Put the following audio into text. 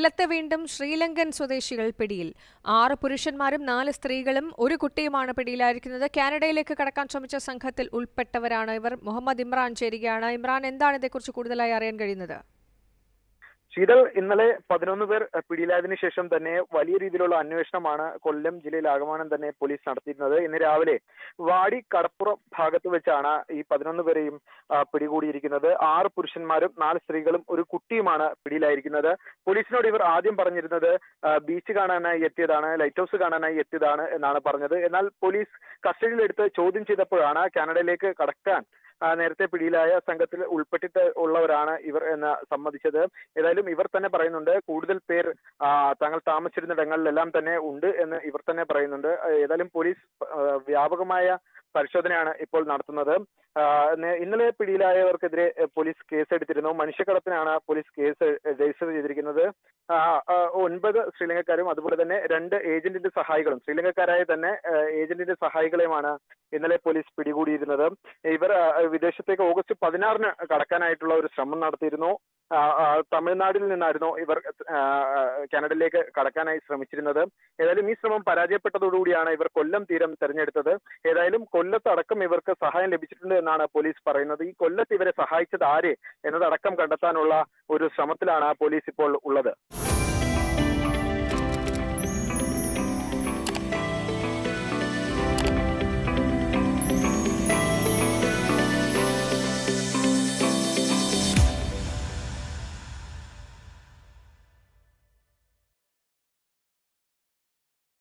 കൊല്ലത്ത് വീണ്ടും ശ്രീലങ്കൻ സ്വദേശികൾ പിടിയിൽ ആറ് പുരുഷന്മാരും നാല് സ്ത്രീകളും ഒരു കുട്ടിയുമാണ് പിടിയിലായിരിക്കുന്നത് കാനഡയിലേക്ക് കടക്കാൻ ശ്രമിച്ച സംഘത്തിൽ ഉൾപ്പെട്ടവരാണ് ഇവർ മുഹമ്മദ് ഇമ്രാൻ ചേരുകയാണ് ഇമ്രാൻ എന്താണ് ഇതേക്കുറിച്ച് കൂടുതലായി അറിയാൻ കഴിയുന്നത് ശീതൾ ഇന്നലെ പതിനൊന്ന് പേർ അഹ് പിടിയിലായതിനു ശേഷം തന്നെ വലിയ രീതിയിലുള്ള അന്വേഷണമാണ് കൊല്ലം ജില്ലയിൽ ആകമാനം തന്നെ പോലീസ് നടത്തിയിരുന്നത് ഇന്ന് രാവിലെ വാടി കടപ്പുറം ഭാഗത്ത് വെച്ചാണ് ഈ പതിനൊന്ന് പേരെയും ആ, പിടികൂടിയിരിക്കുന്നത് ആറ് പുരുഷന്മാരും നാല് സ്ത്രീകളും ഒരു കുട്ടിയുമാണ് പിടിയിലായിരിക്കുന്നത് പോലീസിനോട് ഇവർ ആദ്യം പറഞ്ഞിരുന്നത് ആ, ബീച്ച് കാണാനായി എത്തിയതാണ് ലൈറ്റ് ഹൗസ് കാണാനായി എത്തിയതാണ് എന്നാണ് പറഞ്ഞത് എന്നാൽ പോലീസ് കസ്റ്റഡിയിലെടുത്ത് ചോദ്യം ചെയ്തപ്പോഴാണ് കാനഡയിലേക്ക് കടക്കാൻ ആ, നേരത്തെ പിടിയിലായ സംഘത്തിൽ ഉൾപ്പെട്ടിട്ട് ഉള്ളവരാണ് ഇവർ എന്ന് സമ്മതിച്ചത് ഏതായാലും ഇവർ തന്നെ പറയുന്നുണ്ട് കൂടുതൽ പേർ ആ, തങ്ങൾ താമസിച്ചിരുന്നിടങ്ങളിലെല്ലാം തന്നെ ഉണ്ട് എന്ന് ഇവർ തന്നെ പറയുന്നുണ്ട് ആ, ഏതായാലും പോലീസ് ആ, വ്യാപകമായ പരിശോധനയാണ് ഇപ്പോൾ നടത്തുന്നത് ആ, നേ- ഇന്നലെ പിടിയിലായവർക്കെതിരെ എ, പോലീസ് കേസെടുത്തിരുന്നു മനുഷ്യക്കടത്തിനാണ് പോലീസ് കേസ് രജിസ്റ്റർ ചെയ്തിരിക്കുന്നത് ആ, ആ, ഒൻപത് ശ്രീലങ്കക്കാരും അതുപോലെ തന്നെ രണ്ട് ഏജന്റിന്റെ സഹായികളും ശ്രീലങ്കക്കാരായ തന്നെ ആ, ഏജന്റിന്റെ സഹായികളെയുമാണ് ഇന്നലെ പോലീസ് പിടികൂടിയിരുന്നത് ഇവർ ആ, വിദേശത്തേക്ക് ഓഗസ്റ്റ് പതിനാറിന് കടക്കാനായിട്ടുള്ള ഒരു ശ്രമം നടത്തിയിരുന്നു ആ, ആ, തമിഴ്നാട്ടിൽ നിന്നായിരുന്നു ഇവർ ആ, ആ, കാനഡയിലേക്ക് കടക്കാനായി ശ്രമിച്ചിരുന്നത് ഏതായാലും ഈ ശ്രമം പരാജയപ്പെട്ടതോടുകൂടിയാണ് ഇവർ കൊല്ലം തീരം തെരഞ്ഞെടുത്തത് ഏതായാലും കൊല്ലത്തടക്കം ഇവർക്ക് സഹായം ലഭിച്ചിട്ടുണ്ട് എന്നാണ് പോലീസ് പറയുന്നത് ഈ കൊല്ലത്ത് ഇവരെ സഹായിച്ചത് ആര് എന്നതടക്കം കണ്ടെത്താനുള്ള ഒരു ശ്രമത്തിലാണ് പോലീസ് ഇപ്പോൾ ഉള്ളത്